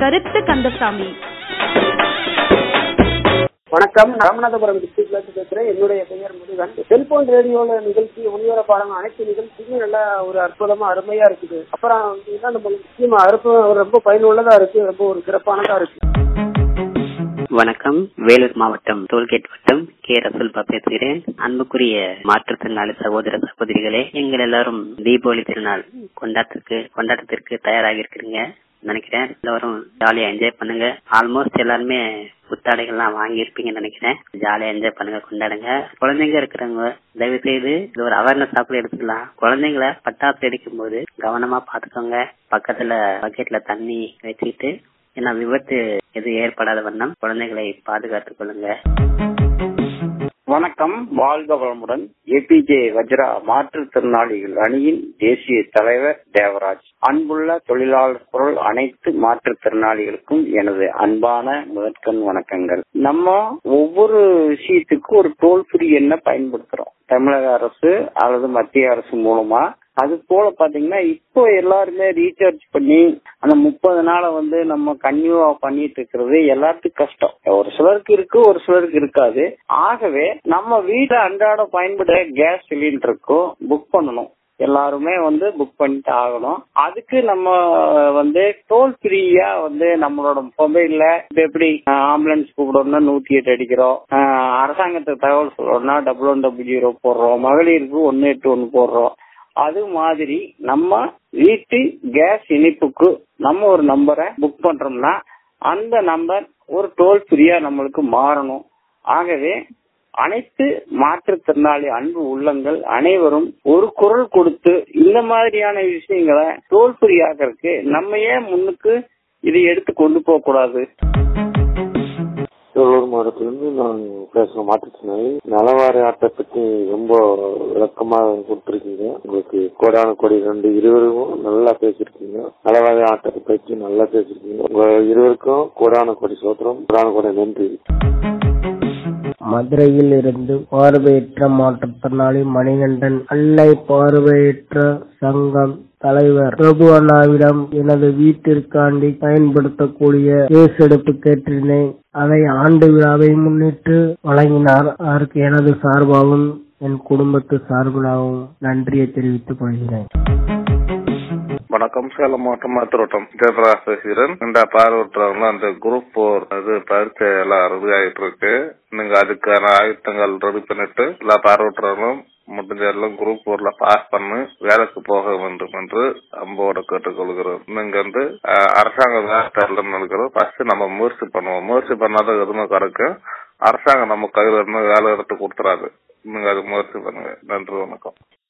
கருத்து கந்தசாமி வணக்கம் ராமநாதபுரம் டிஸ்ட்ரிக்ட்ல இருந்து பேசுறேன் என்னுடைய பெயர் முருகன் செல்போன் ரேடியோல நிகழ்ச்சி ஒளிபரப்பான அனைத்து நிகழ்ச்சியும் நல்லா ஒரு அற்புதமா அருமையா இருக்குது அப்புறம் இதுதான் நம்ம முக்கியமா அற்புதம் ரொம்ப பயனுள்ளதா இருக்கு ரொம்ப ஒரு சிறப்பானதா இருக்கு வணக்கம் வேலூர் மாவட்டம் டோல்கேட் வட்டம் கே ரசூல்பா பேசுகிறேன் அன்புக்குரிய மாற்றுத்திறனாளி சகோதர சகோதரிகளே எங்கள் எல்லாரும் தீபாவளி திருநாள் கொண்டாட்டத்திற்கு கொண்டாட்டத்திற்கு தயாராகி இருக்கிறீங்க நினைக்கிறேன் எல்லாரும் ஜாலியா என்ஜாய் பண்ணுங்க ஆல்மோஸ்ட் எல்லாருமே புத்தாடைகள்லாம் வாங்கி இருப்பீங்கன்னு நினைக்கிறேன் ஜாலியா என்ஜாய் பண்ணுங்க கொண்டாடுங்க குழந்தைங்க இருக்கிறவங்க தயவு செய்து இது ஒரு அவேர்னஸ் கூட எடுத்துக்கலாம் குழந்தைங்களை பட்டாசு வெடிக்கும் போது கவனமா பாத்துக்கோங்க பக்கத்துல பக்கெட்ல தண்ணி வச்சுக்கிட்டு ஏன்னா விபத்து எதுவும் ஏற்படாத வண்ணம் குழந்தைகளை பாதுகாத்துக் கொள்ளுங்க வணக்கம் வாழ்க வளமுடன் ஏபிஜே வஜ்ரா மாற்றுத்திறனாளிகள் அணியின் தேசிய தலைவர் தேவராஜ் அன்புள்ள தொழிலாளர் குரல் அனைத்து மாற்றுத்திறனாளிகளுக்கும் எனது அன்பான முதற்கண் வணக்கங்கள் நம்ம ஒவ்வொரு விஷயத்துக்கும் ஒரு டோல் ஃப்ரீ எண்ணை பயன்படுத்துறோம் தமிழக அரசு அல்லது மத்திய அரசு மூலமா அது போல பாத்தீங்கன்னா இப்போ எல்லாருமே ரீசார்ஜ் பண்ணி அந்த முப்பது நாளை வந்து நம்ம கன்யூவா பண்ணிட்டு இருக்கிறது எல்லாத்துக்கும் கஷ்டம் ஒரு சிலருக்கு இருக்கு ஒரு சிலருக்கு இருக்காது ஆகவே நம்ம வீட்டுல அன்றாட பயன்படுற கேஸ் சிலிண்டருக்கும் புக் பண்ணணும் எல்லாருமே வந்து புக் பண்ணிட்டு ஆகணும் அதுக்கு நம்ம வந்து டோல் ஃப்ரீயா வந்து நம்மளோட மொபைல்ல இப்ப எப்படி ஆம்புலன்ஸ் கூப்பிடணும்னா நூத்தி எட்டு அடிக்கிறோம் அரசாங்கத்துக்கு தகவல் சொல்லணும்னா டபுள் ஒன் டபுள் ஜீரோ போடுறோம் மகளிருக்கு ஒன்னு எட்டு ஒன்னு போடுறோம் அது மாதிரி நம்ம வீட்டு கேஸ் இணைப்புக்கு நம்ம ஒரு நம்பரை புக் பண்றோம்னா அந்த நம்பர் ஒரு டோல் ஃப்ரீயா நம்மளுக்கு மாறணும் ஆகவே அனைத்து மாற்றுத்திறனாளி அன்பு உள்ளங்கள் அனைவரும் ஒரு குரல் கொடுத்து இந்த மாதிரியான விஷயங்களை டோல் ஃப்ரீ ஆகிறதுக்கு நம்ம ஏன் முன்னுக்கு இதை எடுத்து கொண்டு போக கூடாது திருவள்ளூர் மாவட்டத்திலிருந்து நான் பேசுற மாற்றுத்திறனாளி நலவாரி ஆட்டை பத்தி ரொம்ப விளக்கமா கொடுத்துருக்கீங்க உங்களுக்கு கோடான கோடி ரெண்டு இருவருக்கும் நல்லா பேசிருக்கீங்க நலவாரி ஆட்டத்தை பற்றி நல்லா பேசிருக்கீங்க உங்க இருவருக்கும் கோடான கோடி சோத்திரம் கோடான கோடி நன்றி மதுரையில் இருந்து பார்வையற்ற மாற்றுத்திறனாளி மணிகண்டன் அல்லை பார்வையற்ற சங்கம் தலைவர் பிரபு அண்ணாவிடம் எனது வீட்டிற்காண்டி பயன்படுத்தக்கூடிய கேஸ் எடுப்பு கேட்டிருந்தேன் அதை ஆண்டு விழாவை முன்னிட்டு வழங்கினார் அதற்கு எனது சார்பாகவும் என் குடும்பத்து சார்பிலாகவும் நன்றியை தெரிவித்துக் கொள்கிறேன் வணக்கம் சேலம் மாவட்டம் மாத்திரோட்டம் ஜெயபிரகாஷ் பேசுகிறேன் இந்த பார்வையற்றவங்க அந்த குரூப் போர் இது பரீட்சை எல்லாம் ரெடி ஆகிட்டு இருக்கு நீங்க அதுக்கான ஆயுத்தங்கள் ரெடி பண்ணிட்டு எல்லா பார்வையற்றவங்களும் முடிஞ்ச எல்லாம் குரூப் போர்ல பாஸ் பண்ணி வேலைக்கு போக வேண்டும் என்று அம்போட கேட்டுக்கொள்கிறோம் நீங்க வந்து அரசாங்க வேலை நினைக்கிறோம் ஃபர்ஸ்ட் நம்ம முயற்சி பண்ணுவோம் முயற்சி பண்ணாதான் எதுவுமே கிடைக்கும் அரசாங்கம் நம்ம கையில இருந்து வேலை எடுத்து கொடுத்துறாது நீங்க அது முயற்சி பண்ணுங்க நன்றி வணக்கம்